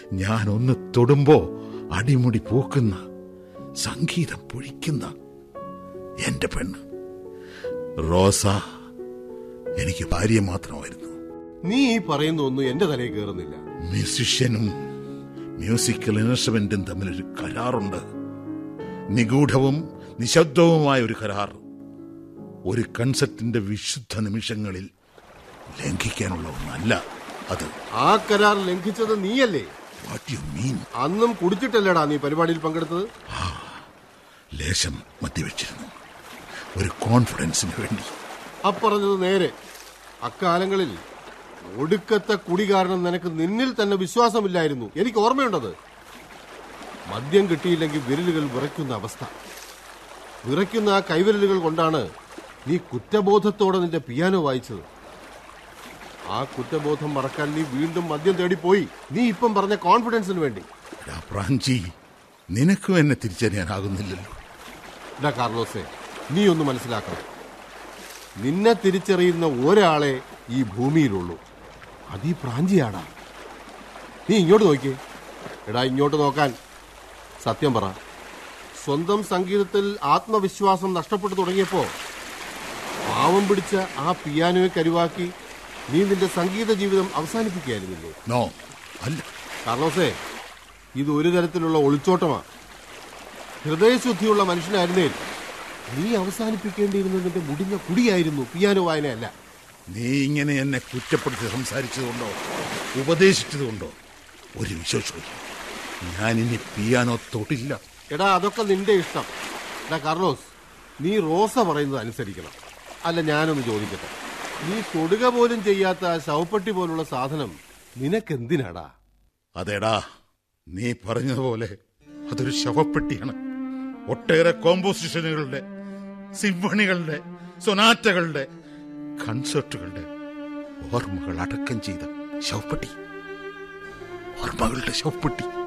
ഞാൻ ഒന്ന് തൊടുമ്പോ അടിമുടി പൂക്കുന്ന സംഗീതം പൊഴിക്കുന്ന എന്റെ പെണ്ണ് റോസ എനിക്ക് ഭാര്യ മാത്രമായിരുന്നു നീ ഈ പറയുന്ന ഒന്നും എന്റെ തലയിൽ കയറുന്നില്ല മ്യൂസിഷ്യനും മ്യൂസിക്കൽ ഇൻസ്ട്രുമെന്റും തമ്മിലൊരു കരാറുണ്ട് നിഗൂഢവും നിശബ്ദവുമായ ഒരു കരാർ ഒരു കൺസെപ്റ്റിന്റെ വിശുദ്ധ നിമിഷങ്ങളിൽ ലംഘിക്കാനുള്ള ഒന്നല്ല അത് ആ കരാർ ലംഘിച്ചത് നീയല്ലേ വാട്ട് യു മീൻ അന്നും കുടിച്ചിട്ടല്ലേടാ നീ പരിപാടിയിൽ പങ്കെടുത്തത് ലേശം മദ്യവെച്ചിരുന്നു ഒരു കോൺഫിഡൻസിന് വേണ്ടി അപ്പറഞ്ഞത് നേരെ അക്കാലങ്ങളിൽ ഒടുക്കത്തെ കുടി കാരണം നിനക്ക് നിന്നിൽ തന്നെ വിശ്വാസമില്ലായിരുന്നു എനിക്ക് ഓർമ്മയുണ്ടത് മദ്യം കിട്ടിയില്ലെങ്കിൽ വിരലുകൾ വിറയ്ക്കുന്ന അവസ്ഥ വിറയ്ക്കുന്ന ആ കൈവിരലുകൾ കൊണ്ടാണ് നീ കുറ്റബോധത്തോടെ നിന്റെ പിയാനോ വായിച്ചത് ആ കുറ്റബോധം മറക്കാൻ നീ വീണ്ടും മദ്യം തേടിപ്പോയി നീ ഇപ്പം പറഞ്ഞ കോൺഫിഡൻസിന് വേണ്ടി എടാ പ്രാഞ്ചി നിനക്കും എന്നെ തിരിച്ചറിയാനാകുന്നില്ലല്ലോ ഡാ കാർലോസെ നീ ഒന്ന് മനസ്സിലാക്കണം നിന്നെ തിരിച്ചറിയുന്ന ഒരാളെ ഈ ഭൂമിയിലുള്ളൂ അത് ഈ പ്രാഞ്ചിയാടാ നീ ഇങ്ങോട്ട് നോക്കിയേ എടാ ഇങ്ങോട്ട് നോക്കാൻ സത്യം പറ സ്വന്തം സംഗീതത്തിൽ ആത്മവിശ്വാസം നഷ്ടപ്പെട്ടു തുടങ്ങിയപ്പോ പാവം പിടിച്ച ആ പിയാനോയെ കരുവാക്കി നീ നിന്റെ സംഗീത ജീവിതം അവസാനിപ്പിക്കുകയായിരുന്നില്ലേ നോ അല്ല കാർലോസേ ഇത് ഒരു തരത്തിലുള്ള ഒളിച്ചോട്ടമാണ് ഹൃദയശുദ്ധിയുള്ള മനുഷ്യനായിരുന്നേ നീ അവസാനിപ്പിക്കേണ്ടിയിരുന്നതിന്റെ മുടിഞ്ഞ കുടിയായിരുന്നു പിയാനോ വായനയല്ല നീ ഇങ്ങനെ എന്നെ കുറ്റപ്പെടുത്തി സംസാരിച്ചതുകൊണ്ടോ ഉപദേശിച്ചതുകൊണ്ടോ ഒരു വിശ്വാസവും ഞാൻ ഇനി പിയാനോ തൊട്ടില്ല എടാ അതൊക്കെ നിന്റെ ഇഷ്ടം എടാ കാർലോസ് നീ റോസ പറയുന്നത് അനുസരിക്കണം അല്ല ഞാനൊന്ന് ചോദിക്കട്ടെ നീ തൊടുക പോലും ചെയ്യാത്ത ആ ശവപ്പെട്ടി പോലുള്ള സാധനം നിനക്കെന്തിനാടാ അതേടാ നീ പറഞ്ഞതുപോലെ അതൊരു ശവപ്പെട്ടിയാണ് ഒട്ടേറെ കോമ്പോസിഷനുകളുടെ സിംഫണികളുടെ സൊനാറ്റകളുടെ കൺസേർട്ടുകളുടെ ഓർമ്മകൾ അടക്കം ചെയ്ത ശവപ്പെട്ടി ഓർമ്മകളുടെ ശവപ്പെട്ടി